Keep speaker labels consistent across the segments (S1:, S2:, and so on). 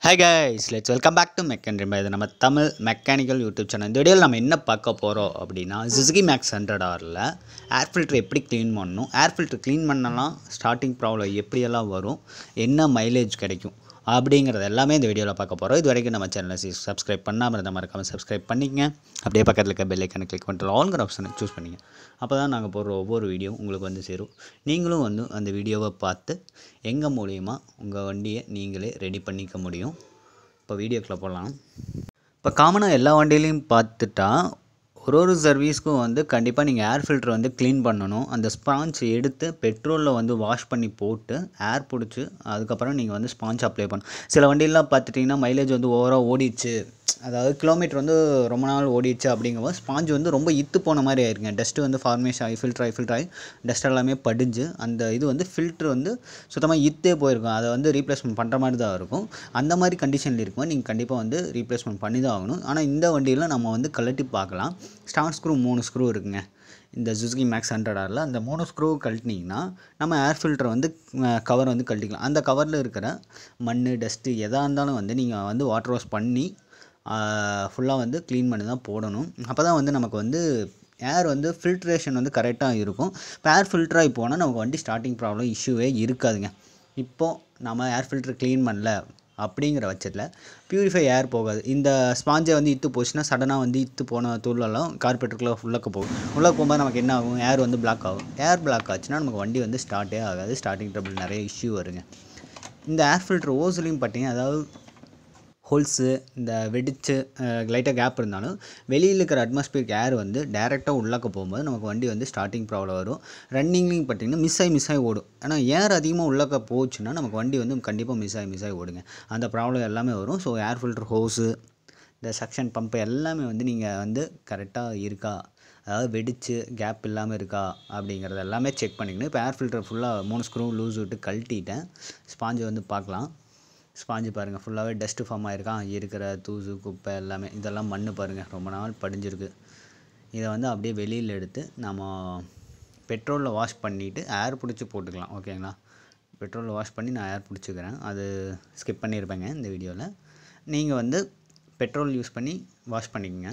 S1: hi guys let's welcome back to மெக்கன் ரிம்பா இது நம்ம தமிழ் மெக்கானிக்கல் யூடியூப் சேனல் இந்த வீடியோவில் நம்ம என்ன பார்க்க போகிறோம் அப்படின்னா சுசுகி மேக்ஸ் ஹண்ட்ரட் ஆரில் ஏர் ஃபில்டர் எப்படி க்ளீன் பண்ணணும் ஏர் ஃபில்டர் க்ளீன் பண்ணலாம் ஸ்டார்டிங் ப்ராப்ளம் எப்படியெல்லாம் வரும் என்ன மைலேஜ் கிடைக்கும் அப்படிங்கிறது எல்லாமே இந்த வீடியோவில் பார்க்க போகிறோம் இது வரைக்கும் நம்ம சேனலை சப்ஸ்கிரைப் பண்ணாமல் இருந்தால் மறக்காமல் சப்ஸ்கிரைப் பண்ணிக்கங்க அப்படியே பக்கத்தில் இருக்க பெல் ஐக்கனை கிளிக் பண்ணிட்டு ஆல்ங்கிற ஆப்ஷனை சூஸ் பண்ணிங்க அப்போ தான் நாங்கள் போடுற ஒவ்வொரு வீடியோ உங்களுக்கு வந்து சேரும் நீங்களும் வந்து அந்த வீடியோவை பார்த்து எங்கள் மூலியமா உங்கள் வண்டியை நீங்களே ரெடி பண்ணிக்க முடியும் இப்போ வீடியோக்குள்ளே போகலாம் இப்போ காமனாக எல்லா வண்டியிலையும் பார்த்துட்டா ஒரு ஒரு சர்வீஸ்க்கும் வந்து கண்டிப்பாக நீங்கள் ஏர் ஃபில்டர் வந்து க்ளீன் பண்ணணும் அந்த ஸ்பாஞ்ச் எடுத்து பெட்ரோலில் வந்து வாஷ் பண்ணி போட்டு ஏர் பிடிச்சி அதுக்கப்புறம் நீங்கள் வந்து ஸ்பாஞ்ச் அப்ளை பண்ணணும் சில வண்டியெல்லாம் பார்த்துட்டிங்கன்னா மைலேஜ் வந்து ஓவராக ஓடிச்சு அதாவது கிலோமீட்டர் வந்து ரொம்ப நாள் ஓடிடுச்சு அப்படிங்கும்போது ஸ்பாஞ்ச் வந்து ரொம்ப இத்து போன மாதிரி ஆயிருங்க டஸ்ட்டு வந்து ஃபார்மேஷன் ஆகி ஃபில்டர் ஆகி ஃபில்டர் ஆகி டஸ்ட் எல்லாமே படிஞ்சு அந்த இது வந்து ஃபில்ட்ரு வந்து சுத்தமாக இத்தே போயிருக்கும் அதை வந்து ரீப்ளேஸ்மெண்ட் பண்ணுற மாதிரி தான் இருக்கும் அந்த மாதிரி கண்டிஷனில் இருக்கும்போது நீங்கள் கண்டிப்பாக வந்து ரீப்ளேஸ்மெண்ட் பண்ணி தான் ஆகணும் ஆனால் இந்த வண்டியில் நம்ம வந்து கழட்டி பார்க்கலாம் ஸ்டார்ட் ஸ்க்ரூ மூணு ஸ்க்ரூ இருக்குங்க இந்த ஜுஸ்கி மேக்ஸ் ஹண்ட்ரட் ஆரில் அந்த மூணு ஸ்க்ரூ கழட்டினீங்கன்னா நம்ம ஏர் ஃபில்டரை வந்து கவர் வந்து கழட்டிக்கலாம் அந்த கவரில் இருக்கிற மண் டஸ்ட்டு எதாக இருந்தாலும் வந்து நீங்கள் வந்து வாட்டர் வாஷ் பண்ணி ஃபுல்லாக வந்து க்ளீன் பண்ணி தான் போடணும் அப்போ தான் வந்து நமக்கு வந்து ஏர் வந்து ஃபில்ட்ரேஷன் வந்து கரெக்டாக இருக்கும் இப்போ ஏர் ஃபில்டராகி போனால் நமக்கு வண்டி ஸ்டார்டிங் ப்ராப்ளம் இஷ்யூவே இருக்காதுங்க இப்போது நம்ம ஏர் ஃபில்டர் க்ளீன் பண்ணல அப்படிங்கிற பட்சத்தில் பியூரிஃபை ஏர் போகாது இந்த ஸ்பாஞ்சை வந்து இத்து போச்சுன்னா சடனாக வந்து இத்து போன தூளெல்லாம் கார்பெட்டருக்குள்ளே உள்ளக்க போகும் உள்ளே போகும்போது நமக்கு என்ன ஆகும் ஏர் வந்து பிளாக் ஆகும் ஏர் பிளாக் ஆச்சுன்னா நமக்கு வண்டி வந்து ஸ்டார்ட்டே ஆகாது ஸ்டார்டிங் ட்ரபிள் நிறைய இஷ்யூ வருங்க இந்த ஏர் ஃபில்டர் ஓஸ்லையும் பார்த்தீங்கன்னா அதாவது ஹோல்ஸு இந்த வெடிச்சு லைட்டாக கேப் இருந்தாலும் வெளியில் இருக்கிற அட்மாஸ்பியர் ஏர் வந்து டேரெக்டாக உள்ளக்க போகும்போது நமக்கு வண்டி வந்து ஸ்டார்டிங் ப்ராப்ளம் வரும் ரன்னிங்லையும் பார்த்திங்கன்னா மிஸ் ஆகி மிஸ் ஆகி ஓடும் ஆனால் ஏர் அதிகமாக உள்ளக்க போச்சுன்னா நமக்கு வண்டி வந்து கண்டிப்பாக மிஸ் ஆகி மிஸ் ஆகி ஓடுங்க அந்த ப்ராப்ளம் எல்லாமே வரும் ஸோ ஏர் ஃபில்டர் ஹோஸு இந்த சக்ஷன் பம்ப் எல்லாமே வந்து நீங்கள் வந்து கரெக்டாக இருக்கா அதாவது வெடிச்சு கேப் இல்லாமல் இருக்கா அப்படிங்கிறது எல்லாமே செக் பண்ணிக்கணும் இப்போ ஏர் ஃபில்டர் ஃபுல்லாக மூணு ஸ்க்ரூ லூஸ் விட்டு கழட்டிட்டேன் ஸ்பாஞ்சு வந்து பார்க்கலாம் ஸ்பாஞ்சு பாருங்கள் ஃபுல்லாகவே டஸ்ட்டு ஃபார்ம் ஆகிருக்கான் இருக்கிற தூசு குப்பை எல்லாமே இதெல்லாம் மண் பாருங்கள் ரொம்ப நாள் படிஞ்சிருக்கு இதை வந்து அப்படியே வெளியில் எடுத்து நம்ம பெட்ரோலில் வாஷ் பண்ணிவிட்டு ஏர் பிடிச்சி போட்டுக்கலாம் ஓகேங்களா பெட்ரோலில் வாஷ் பண்ணி நான் ஏர் பிடிச்சிக்கிறேன் அது ஸ்கிப் பண்ணியிருப்பேங்க இந்த வீடியோவில் நீங்கள் வந்து பெட்ரோல் யூஸ் பண்ணி வாஷ் பண்ணிக்கங்க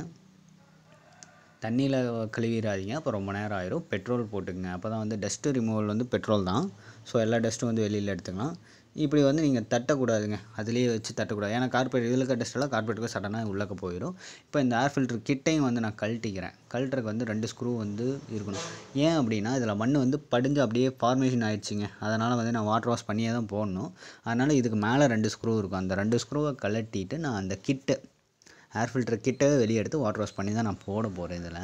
S1: தண்ணியில் கழுவிடாதீங்க அப்போ ரொம்ப நேரம் ஆயிரும் பெட்ரோல் போட்டுக்கங்க அப்போ தான் வந்து டஸ்ட்டு ரிமூவல் வந்து பெட்ரோல் தான் ஸோ எல்லா டஸ்ட்டும் வந்து வெளியில் எடுத்துக்கலாம் இப்படி வந்து நீங்கள் தட்டக்கூடாதுங்க அதுலேயே வச்சு தட்டக்கூடாது ஏன்னா கார்பரேட் இதில் இருக்க டஸ்ட்டெல்லாம் கார்பரேட்டுக்கு சடனாக உள்ளக்க போயிடும் இப்போ இந்த ஏர் ஃபில்டர் கிட்டையும் வந்து நான் கழட்டிக்கிறேன் கழட்டுறதுக்கு வந்து ரெண்டு ஸ்க்ரூ வந்து இருக்கணும் ஏன் அப்படின்னா இதில் மண் வந்து படிஞ்சு அப்படியே ஃபார்மேஷன் ஆயிடுச்சுங்க அதனால் வந்து நான் வாட்டர் வாஷ் பண்ணியே தான் போடணும் அதனால் இதுக்கு மேலே ரெண்டு ஸ்க்ரூ இருக்கும் அந்த ரெண்டு ஸ்க்ரூவை கழட்டிட்டு நான் அந்த கிட்டு ஏர் ஃபில்டர் கிட்டே வெளியே எடுத்து வாட்டர் வாஷ் பண்ணி தான் நான் போட போகிறேன் இதில்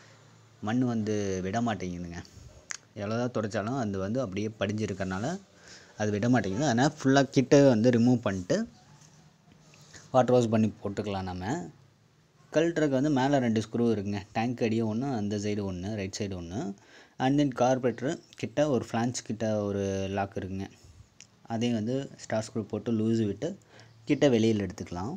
S1: மண் வந்து விட மாட்டேங்குதுங்க எவ்வளோ தான் துடைச்சாலும் அது வந்து அப்படியே படிஞ்சிருக்கறனால அது விட மாட்டேங்குது அதனால் ஃபுல்லாக கிட்ட வந்து ரிமூவ் பண்ணிட்டு வாட்டர் வாஷ் பண்ணி போட்டுக்கலாம் நம்ம கல்ட்ரக்கு வந்து மேலே ரெண்டு ஸ்க்ரூ இருக்குங்க டேங்க் அடியே ஒன்று அந்த சைடு ஒன்று ரைட் சைடு ஒன்று அண்ட் தென் கார்பரேட்டர் கிட்ட ஒரு ஃப்ளான்ச் கிட்ட ஒரு லாக் இருக்குங்க அதையும் வந்து ஸ்டார் ஸ்க்ரூ போட்டு லூஸ் விட்டு கிட்ட வெளியில் எடுத்துக்கலாம்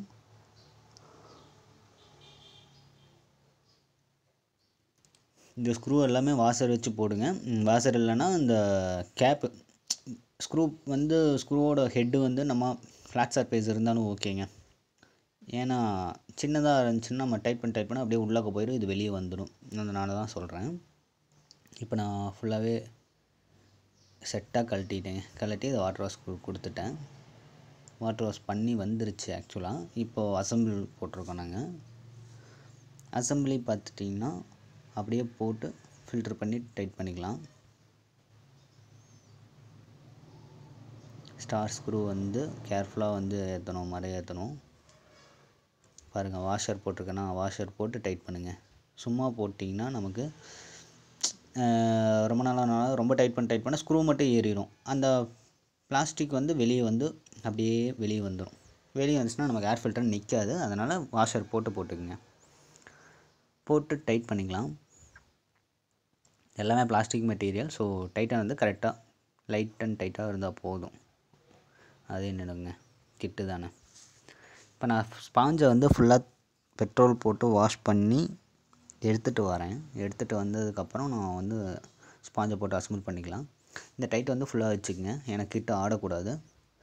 S1: இந்த ஸ்க்ரூ எல்லாமே வாசர் வச்சு போடுங்க வாசர் இல்லைன்னா இந்த கேப்பு ஸ்க்ரூ வந்து ஸ்க்ரூவோட ஹெட்டு வந்து நம்ம ஃப்ளாட் சர்ஃபேஸ் இருந்தாலும் ஓகேங்க ஏன்னா சின்னதாக இருந்துச்சுன்னா நம்ம டைட் பண்ணி டைட் பண்ணால் அப்படியே உள்ளாக்க போயிடும் இது வெளியே வந்துடும் அதனால தான் சொல்கிறேன் இப்போ நான் ஃபுல்லாகவே செட்டாக கழட்டிட்டேன் கழட்டி அதை வாட்டர் வாஷ் கொடுத்துட்டேன் வாட்டர் வாஷ் பண்ணி வந்துருச்சு ஆக்சுவலாக இப்போது அசம்பிள் போட்டிருக்கோம் நாங்கள் அசம்பிளி பார்த்துட்டிங்கன்னா அப்படியே போட்டு ஃபில்ட்ரு பண்ணி டைட் பண்ணிக்கலாம் ஸ்டார் ஸ்க்ரூ வந்து கேர்ஃபுல்லாக வந்து ஏற்றணும் மறை ஏற்றணும் பாருங்கள் வாஷர் போட்டிருக்கேன்னா வாஷர் போட்டு டைட் பண்ணுங்கள் சும்மா போட்டிங்கன்னா நமக்கு ரொம்ப நாளாக நாளாக ரொம்ப டைட் பண்ண டைட் பண்ண ஸ்க்ரூ மட்டும் ஏறிடும் அந்த பிளாஸ்டிக் வந்து வெளியே வந்து அப்படியே வெளியே வந்துடும் வெளியே வந்துச்சுன்னா நமக்கு ஏர் ஃபில்டர் நிற்காது அதனால் வாஷர் போட்டு போட்டுக்குங்க போட்டு டைட் பண்ணிக்கலாம் எல்லாமே பிளாஸ்டிக் மெட்டீரியல் ஸோ டைட்டாக வந்து கரெக்டாக லைட் அண்ட் டைட்டாக இருந்தால் போதும் அது என்னடுங்க கிட்டு தானே இப்போ நான் ஸ்பாஞ்சை வந்து ஃபுல்லாக பெட்ரோல் போட்டு வாஷ் பண்ணி எடுத்துகிட்டு வரேன் எடுத்துகிட்டு வந்ததுக்கப்புறம் நான் வந்து ஸ்பாஞ்சை போட்டு அசம்பிள் பண்ணிக்கலாம் இந்த டைட் வந்து ஃபுல்லாக வச்சுக்கோங்க எனக்கு கிட்ட ஆடக்கூடாது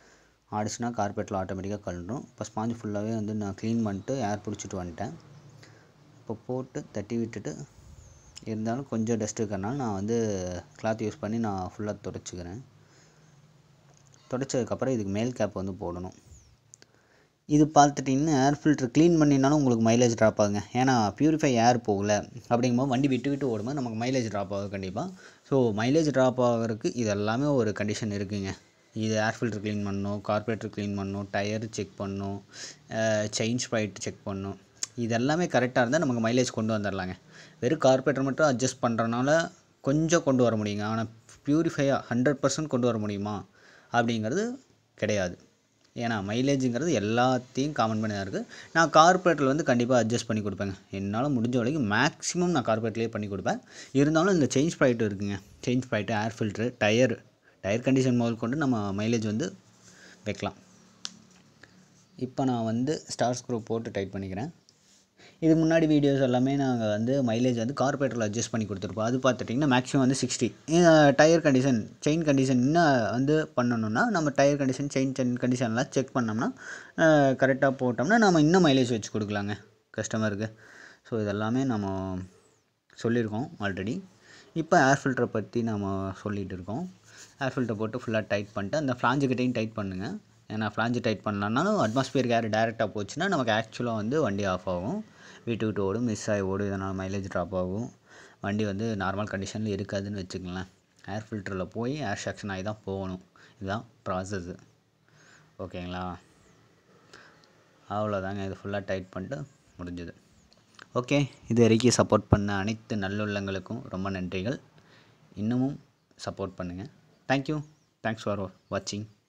S1: ஆடிச்சுன்னா கார்பெட்டில் ஆட்டோமேட்டிக்காக கழண்டும் இப்போ ஸ்பாஞ்சு ஃபுல்லாகவே வந்து நான் க்ளீன் பண்ணிட்டு ஏர் பிடிச்சிட்டு வந்துட்டேன் இப்போ போட்டு தட்டி விட்டுட்டு இருந்தாலும் கொஞ்சம் டஸ்ட் இருக்கிறனால நான் வந்து கிளாத் யூஸ் பண்ணி நான் ஃபுல்லாக துடைச்சிக்கிறேன் துடைச்சதுக்கப்புறம் இதுக்கு மேல் கேப் வந்து போடணும் இது பார்த்துட்டிங்கன்னா ஏர் ஃபில்ட்ரு க்ளீன் பண்ணினாலும் உங்களுக்கு மைலேஜ் ட்ராப் ஆகுங்க ஏன்னா பியூரிஃபை ஏர் போகல அப்படிங்கும்போது வண்டி விட்டு விட்டு ஓடும்போது நமக்கு மைலேஜ் ட்ராப் ஆகும் கண்டிப்பாக ஸோ மைலேஜ் ட்ராப் ஆகிறதுக்கு இது எல்லாமே ஒரு கண்டிஷன் இருக்குங்க இது ஏர் ஃபில்ட்ரு க்ளீன் பண்ணணும் கார்பரேட்டர் க்ளீன் பண்ணணும் டயர் செக் பண்ணணும் செயின் ஸ்ப்ரைட் செக் பண்ணணும் இது எல்லாமே கரெக்டாக இருந்தால் நமக்கு மைலேஜ் கொண்டு வந்துடலாங்க வெறும் கார்பரேட்டர் மட்டும் அட்ஜஸ்ட் பண்ணுறனால கொஞ்சம் கொண்டு வர முடியுங்க ஆனால் பியூரிஃபையாக ஹண்ட்ரட் பர்சன்ட் கொண்டு வர முடியுமா அப்படிங்கிறது கிடையாது ஏன்னா மைலேஜுங்கிறது எல்லாத்தையும் காமன் பண்ணி தான் இருக்குது நான் கார்பரேட்டில் வந்து கண்டிப்பாக அட்ஜஸ்ட் பண்ணி கொடுப்பேங்க என்னால் முடிஞ்ச வரைக்கும் மேக்ஸிமம் நான் கார்பரேட்லேயே பண்ணி கொடுப்பேன் இருந்தாலும் இந்த செயின் ஸ்ப்ரைட் இருக்குங்க chain sprite air filter tyre tyre condition முதல் கொண்டு நம்ம மைலேஜ் வந்து வைக்கலாம் இப்போ நான் வந்து ஸ்டார் ஸ்க்ரூ போட்டு டைட் பண்ணிக்கிறேன் இதுக்கு முன்னாடி வீடியோஸ் எல்லாமே நாங்கள் வந்து மைலேஜ் வந்து கார்பரேட்டரில் அட்ஜஸ்ட் பண்ணி கொடுத்துருப்போம் அது பார்த்துட்டிங்கன்னா மேக்ஸிமம் வந்து sixty tyre condition chain condition இன்னும் வந்து பண்ணணும்னா நம்ம டயர் கண்டிஷன் செயின் செயின் கண்டிஷன்லாம் செக் பண்ணோம்னா கரெக்டாக போட்டோம்னா நம்ம இன்னும் மைலேஜ் வச்சு கொடுக்கலாங்க கஸ்டமருக்கு ஸோ இதெல்லாமே நம்ம சொல்லியிருக்கோம் ஆல்ரெடி இப்போ ஏர் ஃபில்டரை பற்றி நம்ம சொல்லிகிட்டு இருக்கோம் ஏர் ஃபில்டர் போட்டு ஃபுல்லாக டைட் பண்ணிட்டு அந்த ஃப்ளாஞ்சுக்கிட்டையும் டைட் பண்ணுங்கள் ஏன்னா ஃப்ளாஞ்சு டைட் பண்ணலனாலும் அட்மாஸ்பியருக்கு ஏர் டேரெக்டாக போச்சுன்னா நமக்கு ஆக்சுவலாக வந்து வண்டி ஆஃப் ஆகும் விட்டு விட்டு ஓடும் மிஸ் ஆகி ஓடும் இதனால் மைலேஜ் ட்ராப் ஆகும் வண்டி வந்து நார்மல் கண்டிஷனில் இருக்காதுன்னு வச்சுக்கலாம் ஏர் ஃபில்டரில் போய் ஏர் செக்ஷன் ஆகி தான் போகணும் இதுதான் ப்ராசஸ்ஸு ஓகேங்களா அவ்வளோதாங்க இது ஃபுல்லாக டைட் பண்ணிட்டு முடிஞ்சது ஓகே இது வரைக்கும் சப்போர்ட் பண்ண அனைத்து நல்லுள்ளங்களுக்கும் ரொம்ப நன்றிகள் இன்னமும் சப்போர்ட் பண்ணுங்கள் தேங்க்யூ தேங்க்ஸ் ஃபார் வாட்சிங்